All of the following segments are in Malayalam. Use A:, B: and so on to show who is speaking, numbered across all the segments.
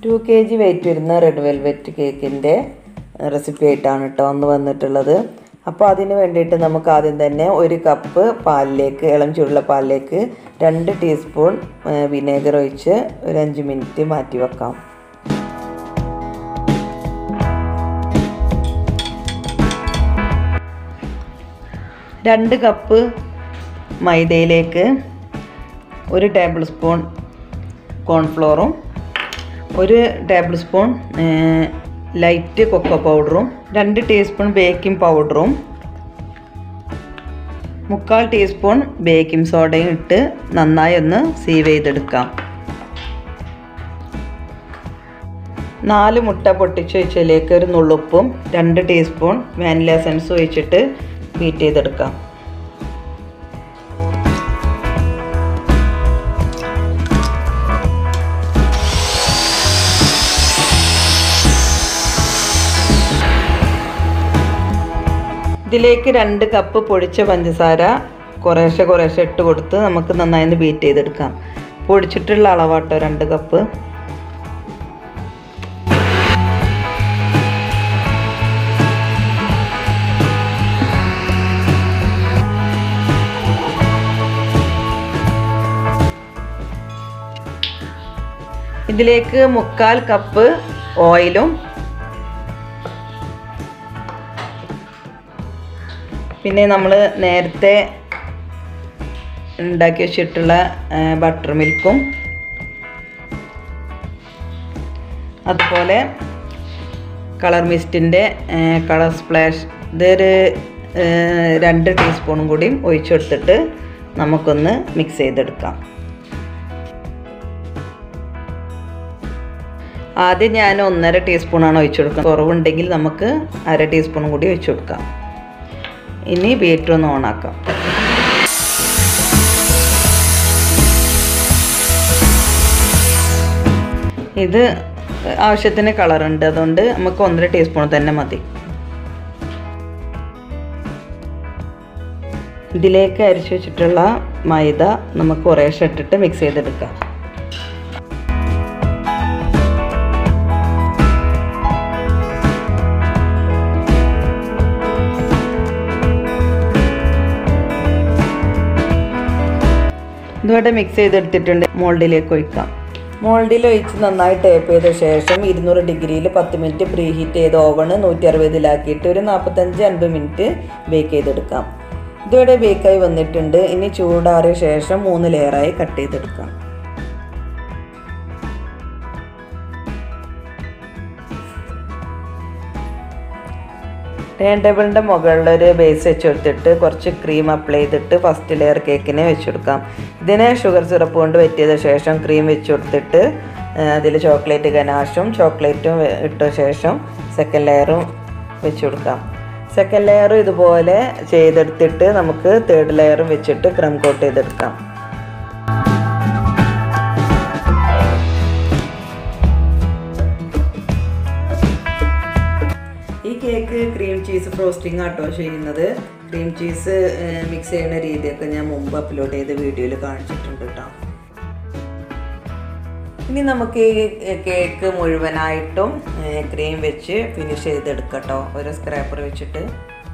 A: ടു കെ ജി വെയിറ്റ് വരുന്ന റെഡ് വെൽവെറ്റ് കേക്കിൻ്റെ റെസിപ്പി ആയിട്ടാണ് കേട്ടോ ഒന്ന് വന്നിട്ടുള്ളത് അപ്പോൾ അതിന് വേണ്ടിയിട്ട് നമുക്ക് ആദ്യം തന്നെ ഒരു കപ്പ് പാലിലേക്ക് ഇളം ചൂടുള്ള പാലിലേക്ക് രണ്ട് ടീസ്പൂൺ വിനേഗർ ഒഴിച്ച് ഒരു അഞ്ച് മിനിറ്റ് മാറ്റി വെക്കാം രണ്ട് കപ്പ് മൈദയിലേക്ക് ഒരു ടേബിൾ സ്പൂൺ കോൺഫ്ലോറും ഒരു ടേബിൾ സ്പൂൺ ലൈറ്റ് കൊക്കോ പൗഡറും രണ്ട് ടീസ്പൂൺ ബേക്കിംഗ് പൗഡറും മുക്കാൽ ടീസ്പൂൺ ബേക്കിംഗ് സോഡയും ഇട്ട് നന്നായി ഒന്ന് സീവ് ചെയ്തെടുക്കാം നാല് മുട്ട പൊട്ടിച്ച് വെച്ചതിലേക്ക് ഒരു നുള്ളുപ്പും രണ്ട് ടീസ്പൂൺ വാനില എസൻസ് ഒഴിച്ചിട്ട് ബീറ്റ് ചെയ്തെടുക്കാം ഇതിലേക്ക് രണ്ട് കപ്പ് പൊടിച്ച പഞ്ചസാര കുറേശ്ശെ കുറേശ്ശെ ഇട്ട് കൊടുത്ത് നമുക്ക് നന്നായി ബീറ്റ് ചെയ്തെടുക്കാം പൊടിച്ചിട്ടുള്ള അളവാട്ടോ രണ്ട് കപ്പ് ഇതിലേക്ക് മുക്കാൽ കപ്പ് ഓയിലും പിന്നെ നമ്മൾ നേരത്തെ ഉണ്ടാക്കി വെച്ചിട്ടുള്ള ബട്ടർ മിൽക്കും അതുപോലെ കളർ മിസ്റ്റിൻ്റെ കളർ സ്പ്ലാഷ് ഇതൊരു രണ്ട് ടീസ്പൂണും കൂടിയും ഒഴിച്ചെടുത്തിട്ട് നമുക്കൊന്ന് മിക്സ് ചെയ്തെടുക്കാം ആദ്യം ഞാൻ ഒന്നര ടീസ്പൂണാണ് ഒഴിച്ചു കൊടുക്കുക കുറവുണ്ടെങ്കിൽ നമുക്ക് അര ടീസ്പൂണും കൂടി ഒഴിച്ചു കൊടുക്കാം ഇനി ബീറ്റർ ഒന്ന് ഓണാക്കാം ഇത് ആവശ്യത്തിന് കളറുണ്ട് അതുകൊണ്ട് നമുക്ക് ഒന്നര ടീസ്പൂൺ തന്നെ മതി ഇതിലേക്ക് അരിച്ചു വെച്ചിട്ടുള്ള മൈദ നമുക്ക് കുറേശ്ശെ ഇട്ടിട്ട് മിക്സ് ചെയ്തെടുക്കാം ഇതുമായിട്ട് മിക്സ് ചെയ്തെടുത്തിട്ടുണ്ട് മോൾഡിലേക്ക് ഒഴിക്കാം മോൾഡിൽ ഒഴിച്ച് നന്നായി ടേപ്പ് ചെയ്ത ശേഷം ഇരുന്നൂറ് ഡിഗ്രിയിൽ പത്ത് മിനിറ്റ് പ്രീ ഹീറ്റ് ചെയ്ത ഓവണ് നൂറ്റി അറുപതിലാക്കിയിട്ട് ഒരു നാൽപ്പത്തഞ്ച് അൻപത് മിനിറ്റ് ബേക്ക് ചെയ്തെടുക്കാം ഇതുവരെ ബേക്കായി വന്നിട്ടുണ്ട് ഇനി ചൂടാറിയ ശേഷം മൂന്ന് ലെയറായി കട്ട് ചെയ്തെടുക്കാം ടേൺ ടേബിളിൻ്റെ മുകളിൽ ഒരു ബേസ് വെച്ച് കൊടുത്തിട്ട് കുറച്ച് ക്രീം അപ്ലൈ ചെയ്തിട്ട് ഫസ്റ്റ് ലെയർ കേക്കിനെ വെച്ച് കൊടുക്കാം ഇതിനെ ഷുഗർ സിറപ്പ് കൊണ്ട് വെറ്റിയതിന് ശേഷം ക്രീം വെച്ച് കൊടുത്തിട്ട് അതിൽ ചോക്ലേറ്റ് ഗനാഷും ചോക്ലേറ്റും ഇട്ട ശേഷം സെക്കൻഡ് ലെയറും വെച്ച് കൊടുക്കാം സെക്കൻഡ് ലെയർ ഇതുപോലെ ചെയ്തെടുത്തിട്ട് നമുക്ക് തേർഡ് ലെയറും വെച്ചിട്ട് ക്രം കോട്ട് ചെയ്തെടുക്കാം ഈ കേക്ക് ക്രീം ചീസ് ഫ്രോസ്റ്റിംഗ് ആട്ടോ ചെയ്യുന്നത് ക്രീം ചീസ് മിക്സ് ചെയ്യുന്ന രീതിയൊക്കെ ഞാൻ മുമ്പ് അപ്ലോഡ് ചെയ്ത വീഡിയോയിൽ കാണിച്ചിട്ടുണ്ട് കേട്ടോ ഇനി നമുക്ക് ഈ കേക്ക് മുഴുവനായിട്ടും ക്രീം വെച്ച് ഫിനിഷ് ചെയ്തെടുക്കട്ടോ ഒരു സ്ക്രാപ്പർ വെച്ചിട്ട്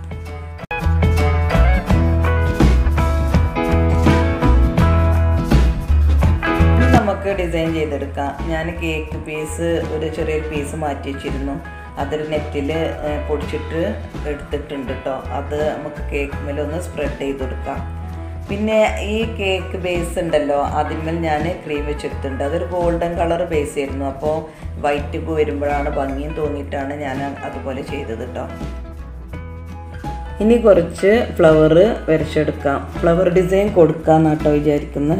A: നമുക്ക് ഡിസൈൻ ചെയ്തെടുക്കാം ഞാൻ കേക്ക് പീസ് ഒരു ചെറിയൊരു പീസ് മാറ്റി വെച്ചിരുന്നു അതൊരു നെറ്റിൽ പൊടിച്ചിട്ട് എടുത്തിട്ടുണ്ട് കേട്ടോ അത് നമുക്ക് കേക്ക് മേലൊന്ന് സ്പ്രെഡ് ചെയ്ത് കൊടുക്കാം പിന്നെ ഈ കേക്ക് ബേസ് ഉണ്ടല്ലോ അതിന്മേൽ ഞാൻ ക്രീം വെച്ചെടുത്തിട്ടുണ്ട് അതൊരു ഗോൾഡൻ കളർ ബേസ് ആയിരുന്നു അപ്പോൾ വൈറ്റ് വരുമ്പോഴാണ് ഭംഗിയും തോന്നിയിട്ടാണ് ഞാൻ അതുപോലെ ചെയ്തത് കേട്ടോ ഇനി കുറച്ച് ഫ്ലവർ വരച്ചെടുക്കാം ഫ്ലവർ ഡിസൈൻ കൊടുക്കാമെന്നാട്ടോ വിചാരിക്കുന്നത്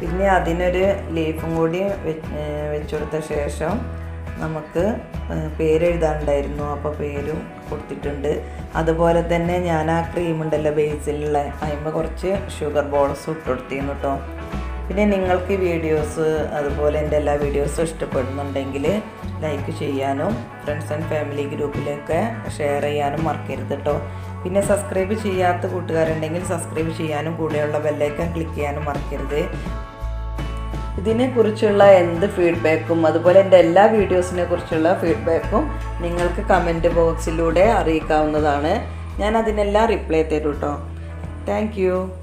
A: പിന്നെ അതിനൊരു ലീഫും കൂടി വെച്ച് കൊടുത്ത ശേഷം നമുക്ക് പേരെഴുതാനുണ്ടായിരുന്നു അപ്പോൾ പേരും കൊടുത്തിട്ടുണ്ട് അതുപോലെ തന്നെ ഞാൻ ആ ക്രീം ഉണ്ടല്ലോ ബേസിലുള്ള അതിമ്പോൾ കുറച്ച് ഷുഗർ ബോൾസ് ഇട്ട് കൊടുത്തിരുന്നു കേട്ടോ പിന്നെ നിങ്ങൾക്ക് വീഡിയോസ് അതുപോലെ എൻ്റെ എല്ലാ വീഡിയോസും ഇഷ്ടപ്പെടുന്നുണ്ടെങ്കിൽ ലൈക്ക് ചെയ്യാനും ഫ്രണ്ട്സ് ആൻഡ് ഫാമിലി ഗ്രൂപ്പിലൊക്കെ ഷെയർ ചെയ്യാനും മറക്കരുത് കേട്ടോ പിന്നെ സബ്സ്ക്രൈബ് ചെയ്യാത്ത കൂട്ടുകാരുണ്ടെങ്കിൽ സബ്സ്ക്രൈബ് ചെയ്യാനും കൂടെയുള്ള ബെല്ലൈക്കൺ ക്ലിക്ക് ചെയ്യാനും മറക്കരുത് ഇതിനെക്കുറിച്ചുള്ള എന്ത് ഫീഡ്ബാക്കും അതുപോലെ എൻ്റെ എല്ലാ വീഡിയോസിനെ കുറിച്ചുള്ള ഫീഡ്ബാക്കും നിങ്ങൾക്ക് കമൻറ്റ് ബോക്സിലൂടെ അറിയിക്കാവുന്നതാണ് ഞാൻ അതിനെല്ലാം റിപ്ലൈ തരും കേട്ടോ താങ്ക്